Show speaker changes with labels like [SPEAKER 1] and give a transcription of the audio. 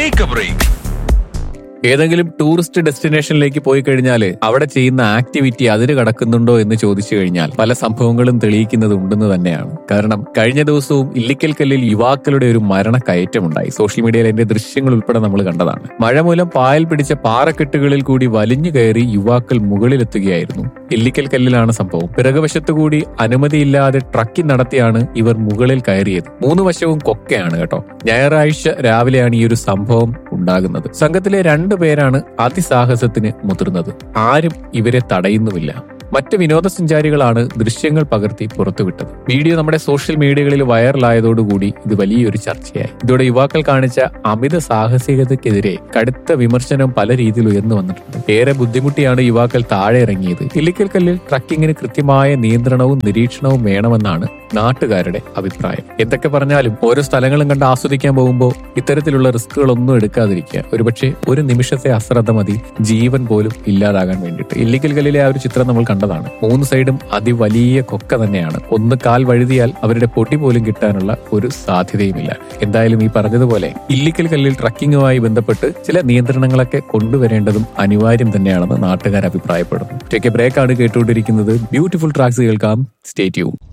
[SPEAKER 1] take a break
[SPEAKER 2] ഏതെങ്കിലും tourist ഡെസ്റ്റിനേഷനിലേക്ക് പോയി കഴിഞ്ഞാൽ അവിടെ ചെയ്യുന്ന ആക്ടിവിറ്റി അതിര് കടക്കുന്നുണ്ടോ എന്ന് ചോദിച്ചു കഴിഞ്ഞാൽ പല സംഭവങ്ങളും തെളിയിക്കുന്നത് ഉണ്ടെന്ന് തന്നെയാണ് കാരണം കഴിഞ്ഞ ദിവസവും ഇല്ലിക്കൽ കല്ലിൽ യുവാക്കളുടെ ഒരു മരണ കയറ്റമുണ്ടായി സോഷ്യൽ മീഡിയയിൽ അതിന്റെ ദൃശ്യങ്ങൾ ഉൾപ്പെടെ നമ്മൾ കണ്ടതാണ് മഴ മൂലം പായൽ പിടിച്ച പാറക്കെട്ടുകളിൽ കൂടി വലിഞ്ഞു കയറി യുവാക്കൾ മുകളിലെത്തുകയായിരുന്നു ഇല്ലിക്കൽ കല്ലിലാണ് സംഭവം പിറകുവശത്തു കൂടി അനുമതിയില്ലാതെ ട്രക്കിംഗ് നടത്തിയാണ് ഇവർ മുകളിൽ കയറിയത് മൂന്ന് വശവും കൊക്കയാണ് കേട്ടോ ഞായറാഴ്ച രാവിലെയാണ് ഈ ഒരു സംഭവം ഉണ്ടാകുന്നത് സംഘത്തിലെ രണ്ടു പേരാണ് അതിസാഹസത്തിന് മുതിർന്നത് ആരും ഇവരെ തടയുന്നുമില്ല മറ്റ് വിനോദസഞ്ചാരികളാണ് ദൃശ്യങ്ങൾ പകർത്തി പുറത്തുവിട്ടത് വീഡിയോ നമ്മുടെ സോഷ്യൽ മീഡിയകളിൽ വൈറലായതോടുകൂടി ഇത് വലിയൊരു ചർച്ചയായി ഇതോടെ യുവാക്കൾ കാണിച്ച അമിത സാഹസികതയ്ക്കെതിരെ കടുത്ത വിമർശനം പല രീതിയിൽ ഉയർന്നു വന്നിട്ടുണ്ട് ഏറെ ബുദ്ധിമുട്ടിയാണ് യുവാക്കൾ താഴെ ഇറങ്ങിയത് ഇല്ലിക്കൽ കല്ലിൽ ട്രക്കിങ്ങിന് കൃത്യമായ നിയന്ത്രണവും നിരീക്ഷണവും വേണമെന്നാണ് നാട്ടുകാരുടെ അഭിപ്രായം എന്തൊക്കെ പറഞ്ഞാലും ഓരോ സ്ഥലങ്ങളും കണ്ട് ആസ്വദിക്കാൻ പോകുമ്പോൾ ഇത്തരത്തിലുള്ള റിസ്കുകളൊന്നും എടുക്കാതിരിക്കുക ഒരുപക്ഷെ ഒരു നിമിഷത്തെ അശ്രദ്ധ മതി ജീവൻ പോലും ഇല്ലാതാകാൻ വേണ്ടിയിട്ട് ഇല്ലിക്കൽ കല്ലിലെ ആ ഒരു ചിത്രം നമ്മൾ കണ്ടതാണ് മൂന്ന് സൈഡും അതിവലിയ കൊക്ക തന്നെയാണ് ഒന്ന് കാൽ വഴുതിയാൽ അവരുടെ പൊട്ടി പോലും കിട്ടാനുള്ള ഒരു സാധ്യതയുമില്ല എന്തായാലും ഈ പറഞ്ഞതുപോലെ ഇല്ലിക്കൽ കല്ലിൽ ട്രക്കിങ്ങുമായി ബന്ധപ്പെട്ട് ചില നിയന്ത്രണങ്ങളൊക്കെ കൊണ്ടുവരേണ്ടതും അനിവാര്യം തന്നെയാണെന്ന് നാട്ടുകാർ അഭിപ്രായപ്പെടുന്നു ടേക്ക് എ ബ്രേക്ക് ആണ് കേട്ടുകൊണ്ടിരിക്കുന്നത് ബ്യൂട്ടിഫുൾ ട്രാക്സ് കേൾക്കാം സ്റ്റേറ്റ്യൂ